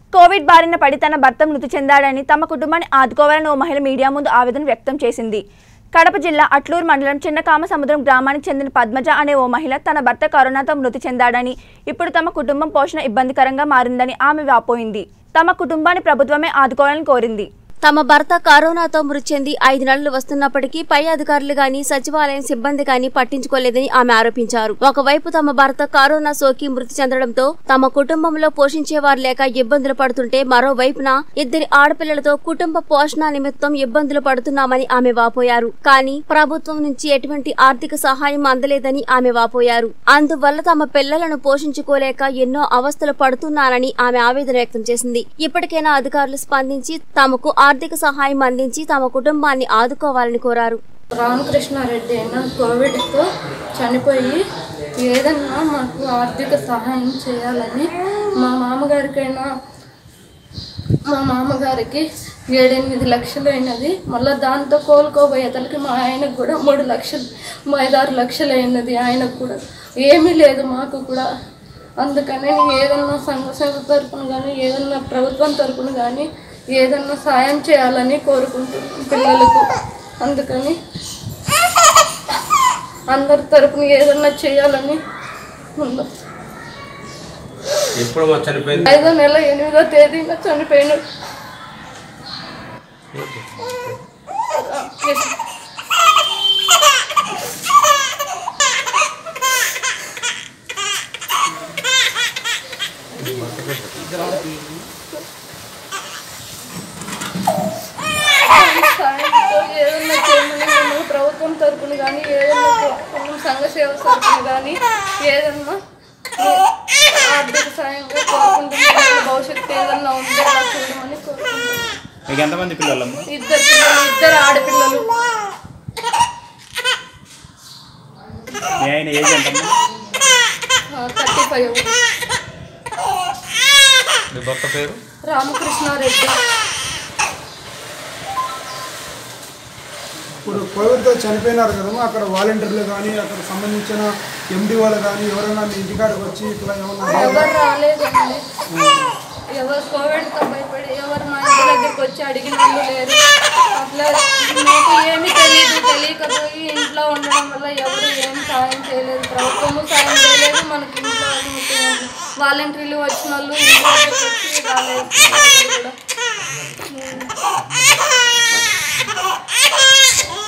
Covid బారిన పడి తన భర్త మృతి చెందాడని తమ కుటుంబాన్ని ఆదుకోవాలని ఓ మహిళ మీడియా ముందు ఆవేదన వ్యక్తం చేసింది కడప జిల్లా అట్లూరు మండలం చిన్న కామసముద్రం గ్రామానికి చెందిన పద్మజ అనే ఓ మహిళ తన భర్త కరోనాతో మృతి చెందాడని ఇప్పుడు తమ కుటుంబం పోషణ ఇబ్బందికరంగా మారిందని ఆమె వాపోయింది తమ కుటుంబాన్ని ప్రభుత్వమే ఆదుకోవాలని కోరింది తమ భర్త కరోనాతో మృతి చెంది ఐదు నెలలు వస్తున్నప్పటికీ పై అధికారులు గాని సచివాలయం సిబ్బంది గాని పట్టించుకోలేదని ఆమె ఆరోపించారు ఒకవైపు తమ భర్త కరోనా సోకి మృతి చెందడంతో తమ కుటుంబంలో పోషించేవారు లేక ఇబ్బందులు పడుతుంటే మరోవైపున ఇద్దరి ఆడపిల్లలతో కుటుంబ పోషణ నిమిత్తం ఇబ్బందులు పడుతున్నామని ఆమె వాపోయారు కానీ ప్రభుత్వం నుంచి ఎటువంటి ఆర్థిక సహాయం అందలేదని ఆమె వాపోయారు అందువల్ల తమ పిల్లలను పోషించుకోలేక ఎన్నో అవస్థలు పడుతున్నానని ఆమె ఆవేదన వ్యక్తం చేసింది ఇప్పటికైనా అధికారులు స్పందించి తమకు ఆర్థిక సహాయం అందించి తమ కుటుంబాన్ని ఆదుకోవాలని కోరారు రామకృష్ణారెడ్డి అయినా కోవిడ్తో చనిపోయి ఏదన్నా మాకు ఆర్థిక సహాయం చేయాలని మా మామగారికైనా మా మామగారికి ఏడెనిమిది లక్షలు అయినది మళ్ళీ దాంతో కోలుకోబోయేతలకి మా ఆయనకు కూడా మూడు లక్షలు ఐదారు లక్షలు అయినది ఆయనకు కూడా ఏమీ లేదు మాకు కూడా అందుకని ఏదన్నా సంఘ సంఘ తరపున కానీ ఏదన్నా ప్రభుత్వం తరపున కానీ ఏదన్నా సాయం చేయాలని కోరుకుంటున్నాం పిల్లలకు అందుకని అందరి తరపున ఏదన్నా చేయాలని ఉన్నాం ఎప్పుడు మా చనిపోయింది ఐదో నెల ఎనిమిదో తేదీన చనిపోయిన సాయంతో ఏదన్నా చేయమని మేము ప్రభుత్వం తరపున కానీ ఏదన్నా కొంచెం సంఘ సేవ తరపున కానీ ఏదన్నా ఆర్థిక సాయంగా కోరుకుంటున్నాం భవిష్యత్తు ఏదన్నా ఉందో అలా చూడమని కోరుకుంటున్నాం మీకు ఎంతమంది పిల్లలమ్మా ఇద్దరు పిల్లలు ఇద్దరు ఆడపిల్లలు మీ ఆయన ఏజ్ ఎంతమ్మా థర్టీ ఫైవ్ మీ భర్త పేరు రామకృష్ణారెడ్డి ఇప్పుడు కోవిడ్తో చనిపోయినారు కదమ్మా అక్కడ వాలంటీర్లు కానీ అక్కడ సంబంధించిన ఎండి వాళ్ళు కానీ ఎవరైనా మీ ఇంటికాడికి వచ్చి ఇట్లా ఏమన్నా ఎవరు రాలేదండి ఎవరు కోవిడ్తో భయపడి ఎవరు మా ఇంటి దగ్గరికి వచ్చి అడిగిన వాళ్ళు లేరు అట్లా మాకు ఏమీ తెలియదు తెలియకపోయి ఇంట్లో ఉండడం వల్ల ఎవరు ఏం సాయం చేయలేదు ప్రభుత్వము సాయం చేయలేదు మనకి ఇంట్లో వాళ్ళు ముఖ్యంగా వాలంటీర్లు వచ్చిన వాళ్ళు ఇంట్లో దగ్గరికి వచ్చి రాలేదు ఎవరు కూడా.